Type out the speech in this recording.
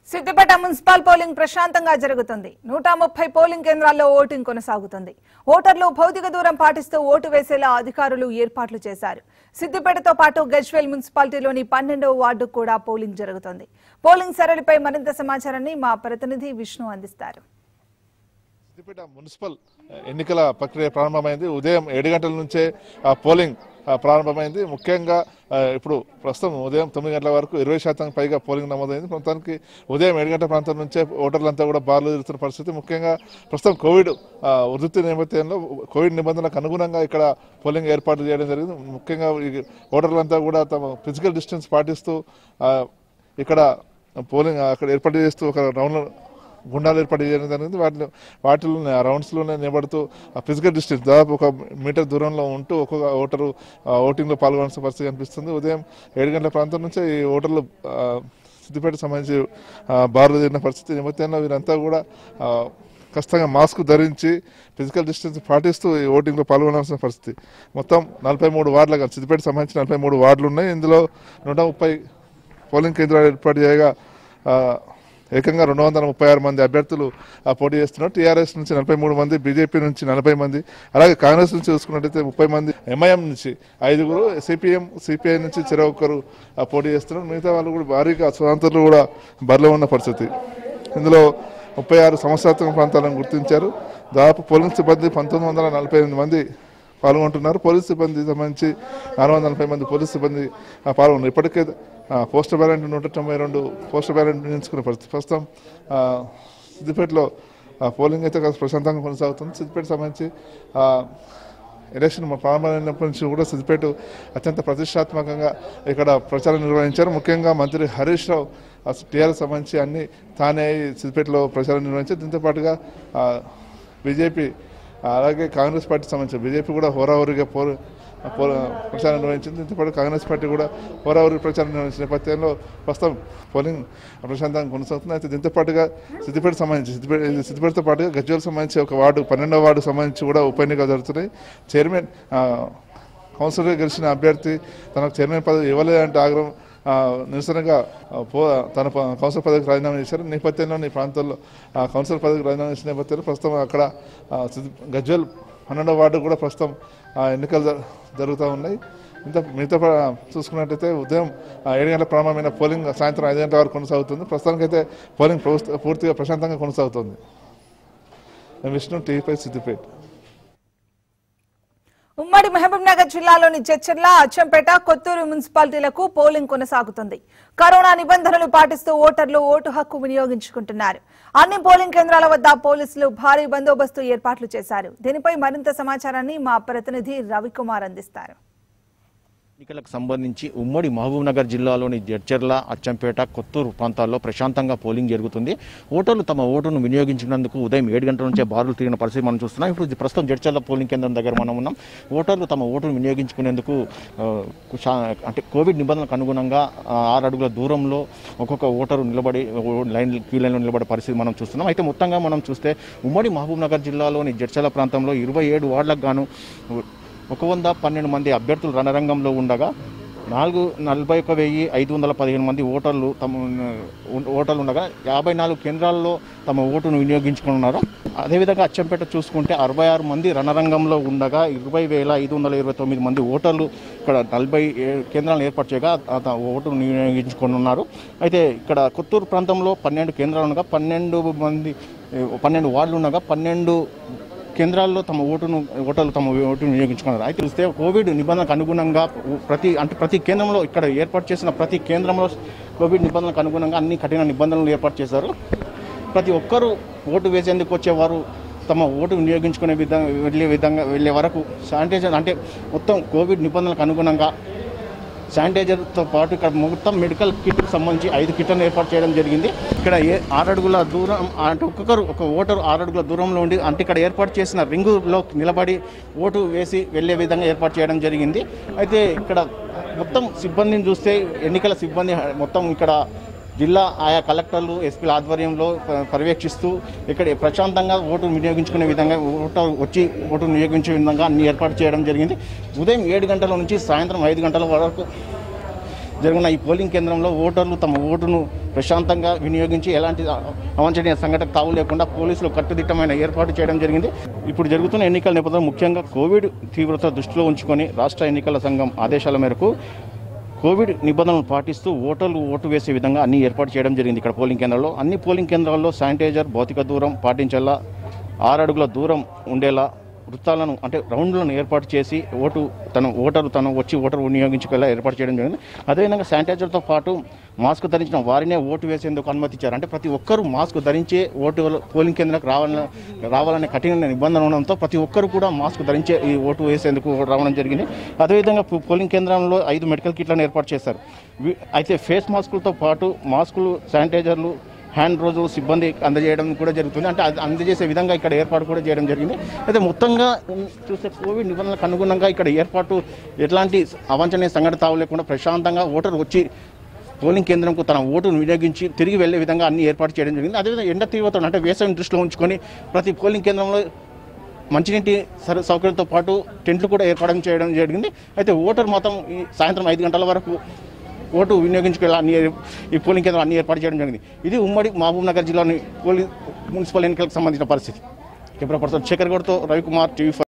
Siddipet municipal polling ప్రశాంతంగా జరుగుతుంది నూట ముప్పై పోలింగ్ కేంద్రాల్లో ఓటింగ్ కొనసాగుతుంది ఓటర్లు భౌతిక దూరం పాటిస్తూ ఓటు వేసేలా అధికారులు ఏర్పాట్లు చేశారు సిద్దిపేటతో పాటు గజ్వేల్ మున్సిపాలిటీలోని పన్నెండవ వార్డు కూడా పోలింగ్ జరుగుతుంది పోలింగ్ సరళిపై మరింత సమాచారాన్ని మా ప్రతినిధి విష్ణు అందిస్తారు సిద్దిపేట మున్సిపల్ ఎన్నికల ప్రక్రియ ప్రారంభమైంది ఉదయం ఏడు గంటల నుంచే ఆ, పోలింగ్ ఆ, ప్రారంభమైంది ముఖ్యంగా ఆ, ఇప్పుడు ప్రస్తుతం ఉదయం తొమ్మిది గంటల వరకు ఇరవై శాతం పైగా పోలింగ్ నమోదైంది మొత్తానికి ఉదయం ఏడు గంటల ప్రాంతం నుంచే ఓటర్లంతా కూడా బార్లు తిరుగుతున్న పరిస్థితి ముఖ్యంగా ప్రస్తుతం కోవిడ్ ఆ, ఉధృతి నేపథ్యంలో కోవిడ్ నిబంధనలకు అనుగుణంగా ఇక్కడ పోలింగ్ ఏర్పాటు చేయడం జరిగింది ముఖ్యంగా ఈ ఓటర్లంతా కూడా తమ ఫిజికల్ డిస్టెన్స్ పాటిస్తూ ఆ, ఇక్కడ పోలింగ్ అక్కడ ఏర్పాటు చేస్తూ ఒక రౌండ్ గుండాలు ఏర్పాటు చేయడం జరిగింది వాటిలో వాటిలో ఆ రౌండ్స్లోనే నిలబడుతూ ఆ ఫిజికల్ డిస్టెన్స్ దాదాపు ఒక మీటర్ దూరంలో ఉంటూ ఒక్కొక్క ఓటరు ఆ, ఓటింగ్లో పాల్గొనాల్సిన పరిస్థితి కనిపిస్తుంది ఉదయం ఏడు గంటల ప్రాంతం నుంచే ఈ ఓటర్లు ఆ, సిద్దిపేటకు సంబంధించి ఆ, బారులు తిరిగిన పరిస్థితి నేపథ్యంలో వీరంతా కూడా ఆ, ఖచ్చితంగా మాస్క్ ధరించి ఫిజికల్ డిస్టెన్స్ పాటిస్తూ ఈ ఓటింగ్లో పాల్గొనాల్సిన పరిస్థితి మొత్తం నలభై మూడు వార్డులు కానీ సిద్దిపేట సంబంధించి నలభై మూడు వార్డులు ఉన్నాయి ఇందులో నూట ముప్పై పోలింగ్ కేంద్రాలు ఏర్పాటు చేయగా ఆ, ఏకంగా రెండు వందల ముప్పై ఆరు మంది అభ్యర్థులు ఆ, పోటీ చేస్తున్నారు టీఆర్ఎస్ నుంచి నలభై మూడు మంది బీజేపీ నుంచి నలభై మంది అలాగే కాంగ్రెస్ నుంచి చూసుకున్నట్టయితే ముప్పై మంది ఎంఐఎం నుంచి ఐదుగురు సిపిఎం సిపిఐ నుంచి చెరొకరు ఆ, పోటీ చేస్తున్నారు మిగతా వాళ్ళు కూడా భారీగా స్వతంత్రులు కూడా బరిలో ఉన్న పరిస్థితి ఇందులో ముప్పై ఆరు సంవత్సరాత్మక ప్రాంతాలను గుర్తించారు దాదాపు పోలింగ్ సిబ్బంది పంతొమ్మిది వందల నలభై ఎనిమిది మంది పాల్గొంటున్నారు పోలీస్ సిబ్బంది సంబంధించి నాలుగు వందల నలభై మంది పోలీస్ సిబ్బంది ఆ, పాల్గొన్నారు ఇప్పటికే ఆ, పోస్టల్ బ్యాలెట్ నూట తొంభై రెండు పోస్టల్ బ్యాలెట్ ఎంచుకునే పరిస్థితి ప్రస్తుతం ఆ, సిద్దిపేటలో ఆ, పోలింగ్ అయితే కాస్త ప్రశాంతంగా కొనసాగుతుంది సిద్దిపేట సంబంధించి ఆ, ఎలక్షన్ ప్రారంభమైనప్పటి నుంచి కూడా సిద్దిపేట అత్యంత ప్రతిష్టాత్మకంగా ఇక్కడ ప్రచారం నిర్వహించారు ముఖ్యంగా మంత్రి హరీష్ రావు టీఆర్ఎస్ సంబంధించి అన్ని తానే సిద్దిపేటలో ప్రచారం నిర్వహించారు దీంతో పాటుగా ఆ, బీజేపీ అలాగే కాంగ్రెస్ పార్టీ సంబంధించి బీజేపీ కూడా హోరాహోరీగా పోరు పోరు ప్రచారం నిర్వహించింది దీంతో పాటు కాంగ్రెస్ పార్టీ కూడా హోరాహోరీ ప్రచారం నిర్వహించిన నేపథ్యంలో ప్రస్తుతం పోలింగ్ ప్రశాంతంగా కొనసాగుతుంది అయితే దీంతో పాటుగా సిద్దిపేట సంబంధించి సిద్దిపేట సిద్దిపేటతో పాటుగా గజ్వేల్ సంబంధించి ఒక వార్డు పన్నెండవ వార్డు సంబంధించి కూడా ఉప ఎన్నికలు జరుగుతున్నాయి చైర్మన్ ఆ, కౌన్సిలర్గా గెలిచిన అభ్యర్థి తనకు చైర్మన్ పదవి ఇవ్వలేదంటే ఆగ్రహం ఆ, నిరసనగా ఆ, పో తన ప- కౌన్సిలర్ పదవికి రాజీనామా చేశారు ఈ నేపథ్యంలో ఈ ప్రాంతంలో ఆ, కౌన్సిలర్ పదవికి రాజీనామా చేసిన నేపథ్యంలో ప్రస్తుతం అక్కడ ఆ, సిద్ది- గజ్వేల్ పన్నెండవ వార్డు కూడా ప్రస్తుతం ఆ, ఎన్నికలు జ- జరుగుతూ ఉన్నాయి ఇంత మిగతా ప్ర- చూసుకున్నట్టయితే ఉదయం ఆ, ఏడు గంటల ప్రారంభమైన పోలింగ్ సాయంత్రం ఐదు గంటల వరకు కొనసాగుతుంది ప్రస్తుతానికైతే పోలింగ్ ప్రవస్- పూర్తిగా ప్రశాంతంగా కొనసాగుతుంది నేను విష్ణు టీవీపై సిద్దిపేట ఉమ్మడి మహబూబ్ నగర్ జిల్లాలోని జడ్చర్ల అచ్చంపేట కొత్తూరు మున్సిపాలిటీలకు పోలింగ్ కొనసాగుతుంది కరోనా నిబంధనలు పాటిస్తూ ఓటర్లు ఓటు హక్కు వినియోగించుకుంటున్నారు అన్ని పోలింగ్ కేంద్రాల వద్ద పోలీసులు భారీ బందోబస్తు ఏర్పాట్లు చేశారు దీనిపై మరింత సమాచారాన్ని మా ప్రతినిధి రవికుమార్ అందిస్తారు ఎన్నికలకు సంబంధించి ఉమ్మడి మహబూబ్ నగర్ జిల్లాలోని జడ్చర్ల అచ్చంపేట కొత్తూరు ప్రాంతాల్లో ప్రశాంతంగా పోలింగ్ జరుగుతుంది ఓటర్లు తమ ఓటును వినియోగించినందుకు ఉదయం ఏడు గంటల నుంచే బారులు తిరిగిన పరిస్థితి మనం చూస్తున్నాం ఇప్పుడు ఇది ప్రస్తుతం జడ్చర్ల పోలింగ్ కేంద్రం దగ్గర మనం ఉన్నాం ఓటర్లు తమ ఓటును వినియోగించుకునేందుకు ఆ, శా- అంటే కోవిడ్ నిబంధనలకు అనుగుణంగా ఆ, ఆరు అడుగుల దూరంలో ఒక్కొక్క ఓటరు నిలబడి ఓ- లైన్ క్యూ లైన్లో నిలబడే పరిస్థితి మనం చూస్తున్నాం అయితే మొత్తంగా మనం చూస్తే ఉమ్మడి మహబూబ్ నగర్ జిల్లాలోని జడ్చర్ల ప్రాంతంలో ఇరవై ఏడు వార్డులకు గాను ఒక వంద పన్నెండు మంది అభ్యర్థులు రణరంగంలో ఉండగా నాలుగు నలభై ఒక వెయ్యి ఐదు వందల పదిహేను మంది ఓటర్లు తమ ఓటర్లు ఉండగా యాభై నాలుగు కేంద్రాల్లో తమ ఓటును వినియోగించుకున్నారు అదేవిధంగా అచ్చంపేట చూసుకుంటే అరవై ఆరు మంది రణరంగంలో ఉండగా ఇరవై వేల ఐదు వందల ఇరవై తొమ్మిది మంది ఓటర్లు ఇక్కడ నలభై ఏ- కేంద్రాలను ఏర్పాటు చేయగా ఆ త- ఓటును వినియోగించుకొని ఉన్నారు అయితే ఇక్కడ కొత్తూరు ప్రాంతంలో పన్నెండు కేంద్రాలు ఉండగా పన్నెండు మంది ఏ, పన్నెండు వార్డులు ఉండగా పన్నెండు కేంద్రాల్లో తమ ఓటును ఓటర్లు తమ ఓటును వినియోగించుకున్నారు అయితే చూస్తే కోవిడ్ నిబంధనలకు అనుగుణంగా ప్రతి అంటే ప్రతి కేంద్రంలో ఇక్కడ ఏర్పాటు చేసిన ప్రతి కేంద్రంలో కోవిడ్ నిబంధనలకు అనుగుణంగా అన్ని కఠిన నిబంధనలు ఏర్పాటు చేశారు ప్రతి ఒక్కరూ ఓటు వేసేందుకు వచ్చేవారు తమ ఓటు వినియోగించుకునే విధంగా వెళ్ళే విధంగా వెళ్ళే వరకు శానిటైజర్ అంటే మొత్తం కోవిడ్ నిబంధనలకు అనుగుణంగా శానిటైజర్తో పాటు ఇక్కడ మొత్తం మెడికల్ కిట్కి సంబంధించి ఐదు కిట్లను ఏర్పాటు చేయడం జరిగింది ఇక్కడ ఏ ఆరు అడుగుల దూరం అంటే ఒక్కొక్కరు ఒక ఓటరు ఆరు అడుగుల దూరంలో ఉండి అంటే ఇక్కడ ఏర్పాటు చేసిన రింగులో నిలబడి ఓటు వేసి వెళ్ళే విధంగా ఏర్పాటు చేయడం జరిగింది అయితే ఇక్కడ మొత్తం సిబ్బందిని చూస్తే ఎన్నికల సిబ్బంది మొత్తం ఇక్కడ జిల్లా ఆయా కలెక్టర్లు ఎస్పీల ఆధ్వర్యంలో ప- పర్యవేక్షిస్తూ ఇక్కడ ప్రశాంతంగా ఓటు వినియోగించుకునే విధంగా ఓటు వచ్చి ఓటు వినియోగించే విధంగా అన్ని ఏర్పాటు చేయడం జరిగింది ఉదయం ఏడు గంటల నుంచి సాయంత్రం ఐదు గంటల వరకు జరిగిన ఈ పోలింగ్ కేంద్రంలో ఓటర్లు తమ ఓటును ప్రశాంతంగా వినియోగించి ఎలాంటి అవాంఛనీయ సంఘటన తావు లేకుండా పోలీసులు కట్టుదిట్టమైన ఏర్పాటు చేయడం జరిగింది ఇప్పుడు జరుగుతున్న ఎన్నికల నేపథ్యంలో ముఖ్యంగా కోవిడ్ తీవ్రత దృష్టిలో ఉంచుకొని రాష్ట్ర ఎన్నికల సంఘం ఆదేశాల మేరకు కోవిడ్ నిబంధనలు పాటిస్తూ ఓటర్లు ఓటు వేసే విధంగా అన్ని ఏర్పాటు చేయడం జరిగింది ఇక్కడ పోలింగ్ కేంద్రాల్లో అన్ని పోలింగ్ కేంద్రాల్లో శానిటైజర్ భౌతిక దూరం పాటించేలా ఆరు అడుగుల దూరం ఉండేలా వృత్తాలను అంటే రౌండ్లను ఏర్పాటు చేసి ఓటు తన ఓటరు తను వచ్చి ఓటరు వినియోగించుకునేలా ఏర్పాటు చేయడం జరిగింది అదేవిధంగా శానిటైజర్తో పాటు మాస్క్ ధరించిన వారినే ఓటు వేసేందుకు అనుమతించారు అంటే ప్రతి ఒక్కరూ మాస్క్ ధరించే ఓటు పోలింగ్ కేంద్రానికి రావాలని రావాలనే కఠిన నిబంధన ఉండడంతో ప్రతి ఒక్కరు కూడా మాస్క్ ధరించే ఈ ఓటు వేసేందుకు రావడం జరిగింది అదేవిధంగా పో- పోలింగ్ కేంద్రంలో ఐదు మెడికల్ కిట్లను ఏర్పాటు చేశారు వి- అయితే ఫేస్ మాస్కులతో పాటు మాస్కులు శానిటైజర్లు హ్యాండ్ రోజులు సిబ్బంది అందజేయడం కూడా జరుగుతుంది అంటే అది అందజేసే విధంగా ఇక్కడ ఏర్పాటు కూడా చేయడం జరిగింది అయితే మొత్తంగా ఉమ్, చూస్తే కోవిడ్ నిబంధనలకు అనుగుణంగా ఇక్కడ ఏర్పాటు ఎట్లాంటి అవాంఛనీయ సంఘటన తావు లేకుండా ప్రశాంతంగా ఓటర్ వచ్చి పోలింగ్ కేంద్రంకు తన ఓటును వినియోగించి తిరిగి వెళ్లే విధంగా అన్ని ఏర్పాటు చేయడం జరిగింది అదేవిధంగా ఎండ తీవ్రతను అంటే వేసవిని దృష్టిలో ఉంచుకొని ప్రతి పోలింగ్ కేంద్రంలో మంచినీటి సర సౌకర్యంతో పాటు టెంట్లు కూడా ఏర్పాటు చేయడం జరిగింది అయితే ఓటర్ మాత్రం ఈ సాయంత్రం ఐదు గంటల వరకు ఓటు వినియోగించుకునే అన్ని ఈ పోలింగ్ కేంద్రం అన్ని ఏర్పాటు చేయడం జరిగింది ఇది ఉమ్మడి మహబూబ్ నగర్ జిల్లాని పోలి మున్సిపల్ ఎన్నికలకు సంబంధించిన పరిస్థితి కెమెరా పర్సన్ శేఖర్ గౌడ్తో రవికుమార్ టీవీ